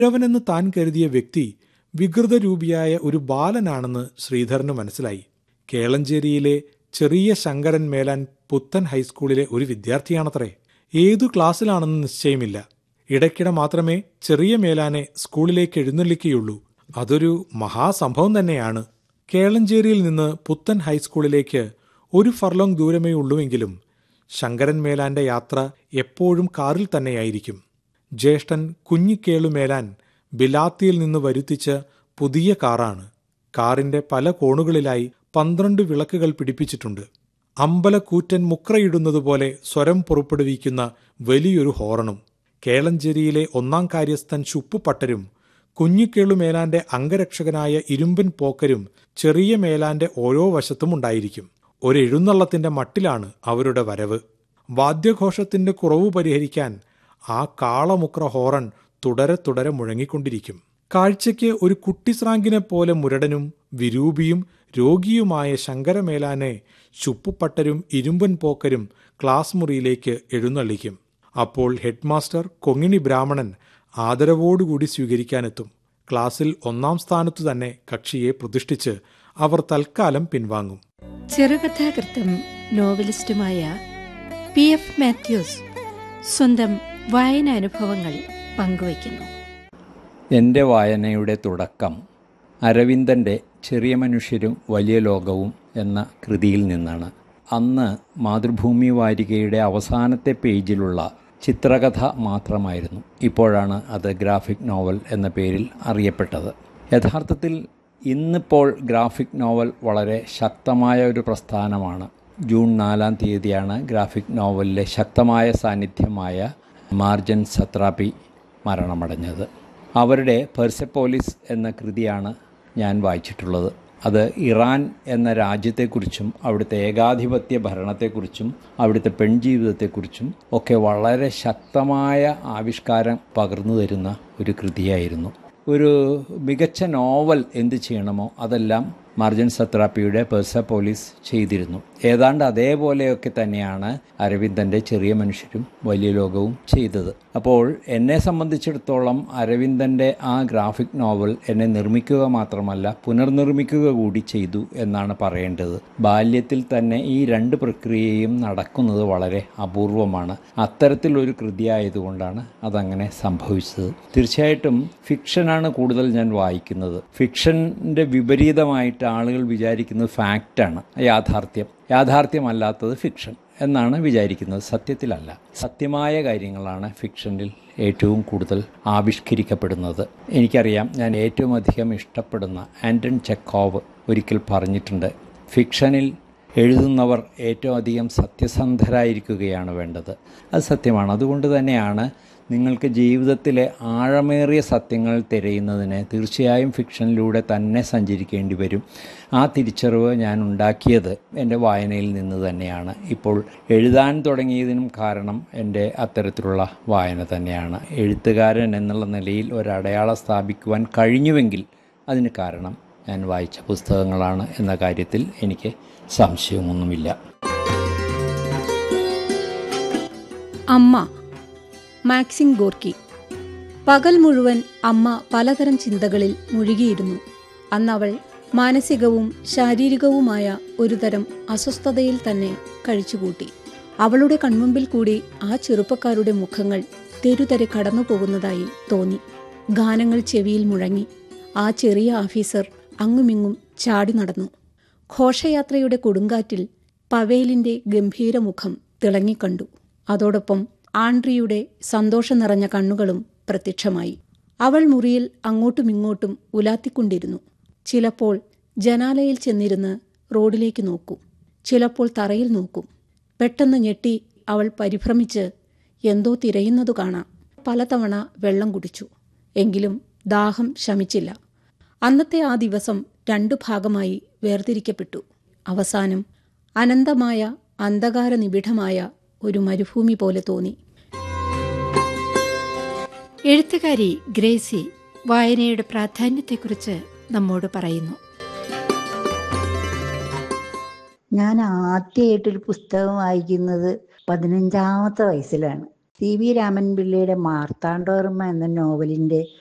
ഇഴവനെന്ന് താൻ കരുതിയ വ്യക്തി വികൃതരൂപിയായ ഒരു ബാലനാണെന്ന് ശ്രീധരന് മനസ്സിലായി കേളഞ്ചേരിയിലെ ചെറിയ ശങ്കരൻ മേലാൻ പുത്തൻ ഹൈസ്കൂളിലെ ഒരു വിദ്യാർത്ഥിയാണത്രേ ഏതു ക്ലാസ്സിലാണെന്ന് നിശ്ചയമില്ല ഇടയ്ക്കിടെ മാത്രമേ ചെറിയ മേലാനെ സ്കൂളിലേക്ക് എഴുന്നള്ളിക്കുകയുള്ളൂ അതൊരു മഹാസംഭവം തന്നെയാണ് കേളഞ്ചേരിയിൽ നിന്ന് പുത്തൻ ഹൈസ്കൂളിലേക്ക് ഒരു ഫർലോങ് ദൂരമേ ഉള്ളുവെങ്കിലും ശങ്കരൻ മേലാന്റെ യാത്ര എപ്പോഴും കാറിൽ തന്നെയായിരിക്കും ജ്യേഷ്ഠൻ കുഞ്ഞിക്കേളു മേലാൻ ബിലാത്തിയിൽ നിന്ന് വരുത്തിച്ച പുതിയ കാറാണ് കാറിന്റെ പല കോണുകളിലായി പന്ത്രണ്ട് വിളക്കുകൾ പിടിപ്പിച്ചിട്ടുണ്ട് അമ്പലക്കൂറ്റൻ മുക്രയിടുന്നതുപോലെ സ്വരം പുറപ്പെടുവിക്കുന്ന വലിയൊരു ഹോറണും കേളഞ്ചേരിയിലെ ഒന്നാം കാര്യസ്ഥൻ ശുപ്പുപട്ടരും കുഞ്ഞിക്കേളു മേലാന്റെ അംഗരക്ഷകനായ ഇരുമ്പൻ പോക്കരും ചെറിയ മേലാന്റെ ഓരോ വശത്തും ഉണ്ടായിരിക്കും ഒരു എഴുന്നള്ളത്തിന്റെ മട്ടിലാണ് അവരുടെ വരവ് വാദ്യഘോഷത്തിന്റെ കുറവ് പരിഹരിക്കാൻ ആ കാളമുക്ര ഹോറൺ തുടരെ തുടരെ മുഴങ്ങിക്കൊണ്ടിരിക്കും കാഴ്ചയ്ക്ക് ഒരു കുട്ടിസ്രാങ്കിനെ പോലെ മുരടനും വിരൂപിയും രോഗിയുമായ ശങ്കരമേലാനെ ചുപ്പുപട്ടരും ഇരുമ്പൻ പോക്കരും ക്ലാസ് മുറിയിലേക്ക് എഴുന്നള്ളിക്കും അപ്പോൾ ഹെഡ്മാസ്റ്റർ കൊങ്ങിണി ബ്രാഹ്മണൻ ആദരവോടുകൂടി സ്വീകരിക്കാനെത്തും ക്ലാസ്സിൽ ഒന്നാം സ്ഥാനത്തു തന്നെ കക്ഷിയെ പ്രതിഷ്ഠിച്ച് അവർ തൽക്കാലം പിൻവാങ്ങും ചെറുകഥാകൃത്തും നോവലിസ്റ്റുമായ പി എഫ് മാത്യൂസ് സ്വന്തം വായനാനുഭവങ്ങൾ പങ്കുവയ്ക്കുന്നു എൻ്റെ വായനയുടെ തുടക്കം അരവിന്ദൻ്റെ ചെറിയ മനുഷ്യരും വലിയ ലോകവും എന്ന കൃതിയിൽ നിന്നാണ് അന്ന് മാതൃഭൂമി വാരികയുടെ അവസാനത്തെ പേജിലുള്ള ചിത്രകഥ മാത്രമായിരുന്നു ഇപ്പോഴാണ് അത് ഗ്രാഫിക് നോവൽ എന്ന പേരിൽ അറിയപ്പെട്ടത് യഥാർത്ഥത്തിൽ ഇന്നിപ്പോൾ ഗ്രാഫിക് നോവൽ വളരെ ശക്തമായ ഒരു പ്രസ്ഥാനമാണ് ജൂൺ നാലാം തീയതിയാണ് ഗ്രാഫിക് നോവലിലെ ശക്തമായ സാന്നിധ്യമായ മാർജൻ സത്രാപി മരണമടഞ്ഞത് അവരുടെ പെർസെപ്പോലിസ് എന്ന കൃതിയാണ് ഞാൻ വായിച്ചിട്ടുള്ളത് അത് ഇറാൻ എന്ന രാജ്യത്തെക്കുറിച്ചും അവിടുത്തെ ഏകാധിപത്യ ഭരണത്തെക്കുറിച്ചും അവിടുത്തെ പെൺജീവിതത്തെക്കുറിച്ചും ഒക്കെ വളരെ ശക്തമായ ആവിഷ്കാരം പകർന്നു തരുന്ന ഒരു കൃതിയായിരുന്നു ഒരു മികച്ച നോവൽ എന്ത് ചെയ്യണമോ അതെല്ലാം മാർജൻ സത്രാപ്പിയുടെ പെർസപ്പോലിസ് ചെയ്തിരുന്നു ഏതാണ്ട് അതേപോലെയൊക്കെ തന്നെയാണ് അരവിന്ദൻ്റെ ചെറിയ മനുഷ്യരും വലിയ ലോകവും ചെയ്തത് അപ്പോൾ എന്നെ സംബന്ധിച്ചിടത്തോളം അരവിന്ദൻ്റെ ആ ഗ്രാഫിക് നോവൽ എന്നെ നിർമ്മിക്കുക മാത്രമല്ല പുനർനിർമ്മിക്കുക കൂടി ചെയ്തു എന്നാണ് പറയേണ്ടത് ബാല്യത്തിൽ തന്നെ ഈ രണ്ട് പ്രക്രിയയും നടക്കുന്നത് വളരെ അപൂർവമാണ് അത്തരത്തിലൊരു കൃതിയായതുകൊണ്ടാണ് അതങ്ങനെ സംഭവിച്ചത് തീർച്ചയായിട്ടും ഫിക്ഷനാണ് കൂടുതൽ ഞാൻ വായിക്കുന്നത് ഫിക്ഷൻ്റെ വിപരീതമായിട്ട് ആളുകൾ വിചാരിക്കുന്നത് ഫാക്റ്റാണ് യാഥാർത്ഥ്യം യാഥാർത്ഥ്യമല്ലാത്തത് ഫിക്ഷൻ എന്നാണ് വിചാരിക്കുന്നത് സത്യത്തിലല്ല സത്യമായ കാര്യങ്ങളാണ് ഫിക്ഷനിൽ ഏറ്റവും കൂടുതൽ ആവിഷ്കരിക്കപ്പെടുന്നത് എനിക്കറിയാം ഞാൻ ഏറ്റവും അധികം ഇഷ്ടപ്പെടുന്ന ആൻറ്റൺ ചെക്കോവ് ഒരിക്കൽ പറഞ്ഞിട്ടുണ്ട് ഫിക്ഷനിൽ എഴുതുന്നവർ ഏറ്റവും അധികം സത്യസന്ധരായിരിക്കുകയാണ് വേണ്ടത് അത് സത്യമാണ് അതുകൊണ്ട് തന്നെയാണ് നിങ്ങൾക്ക് ജീവിതത്തിലെ ആഴമേറിയ സത്യങ്ങൾ തിരയുന്നതിന് തീർച്ചയായും ഫിക്ഷനിലൂടെ തന്നെ സഞ്ചരിക്കേണ്ടി വരും ആ തിരിച്ചറിവ് ഞാൻ ഉണ്ടാക്കിയത് എൻ്റെ വായനയിൽ നിന്ന് തന്നെയാണ് ഇപ്പോൾ എഴുതാൻ തുടങ്ങിയതിനും കാരണം എൻ്റെ അത്തരത്തിലുള്ള വായന തന്നെയാണ് എഴുത്തുകാരൻ എന്നുള്ള നിലയിൽ ഒരടയാളം സ്ഥാപിക്കുവാൻ കഴിഞ്ഞുവെങ്കിൽ അതിന് കാരണം ഞാൻ വായിച്ച പുസ്തകങ്ങളാണ് എന്ന കാര്യത്തിൽ എനിക്ക് സംശയമൊന്നുമില്ല അമ്മ മാക്സിം ഗോർക്കി പകൽ മുഴുവൻ അമ്മ പലതരം ചിന്തകളിൽ മുഴുകിയിരുന്നു അന്നവൾ മാനസികവും ശാരീരികവുമായ ഒരുതരം അസ്വസ്ഥതയിൽ തന്നെ കഴിച്ചുകൂട്ടി അവളുടെ കൺമുമ്പിൽ കൂടി ആ ചെറുപ്പക്കാരുടെ മുഖങ്ങൾ തെരുതരെ കടന്നു പോകുന്നതായി തോന്നി ഗാനങ്ങൾ ചെവിയിൽ മുഴങ്ങി ആ ചെറിയ ഓഫീസർ അങ്ങുമിങ്ങും ചാടി നടന്നു ഘോഷയാത്രയുടെ കൊടുങ്കാറ്റിൽ പവേലിന്റെ ഗംഭീരമുഖം തിളങ്ങിക്കണ്ടു അതോടൊപ്പം ആൻഡ്രിയുടെ സന്തോഷം നിറഞ്ഞ കണ്ണുകളും പ്രത്യക്ഷമായി അവൾ മുറിയിൽ അങ്ങോട്ടുമിങ്ങോട്ടും ഉലാത്തിക്കൊണ്ടിരുന്നു ചിലപ്പോൾ ജനാലയിൽ ചെന്നിരുന്ന് റോഡിലേക്ക് നോക്കും ചിലപ്പോൾ തറയിൽ നോക്കും പെട്ടെന്ന് ഞെട്ടി അവൾ പരിഭ്രമിച്ച് എന്തോ തിരയുന്നതു കാണാം പലതവണ വെള്ളം കുടിച്ചു എങ്കിലും ദാഹം ശമിച്ചില്ല അന്നത്തെ ആ ദിവസം രണ്ടു ഭാഗമായി വേർതിരിക്കപ്പെട്ടു അവസാനം അനന്തമായ അന്ധകാര നിബിഡമായ ഒരു മരുഭൂമി പോലെ തോന്നി എഴുത്തുകാരി ഗ്രേസി വായനയുടെ പ്രാധാന്യത്തെക്കുറിച്ച് നമ്മോട് പറയുന്നു ഞാൻ ആദ്യമായിട്ടൊരു പുസ്തകം വായിക്കുന്നത് പതിനഞ്ചാമത്തെ വയസ്സിലാണ് സി വി രാമൻ പിള്ളയുടെ മാർത്താണ്ഡോർമ്മ എന്ന നോവലിന്റെ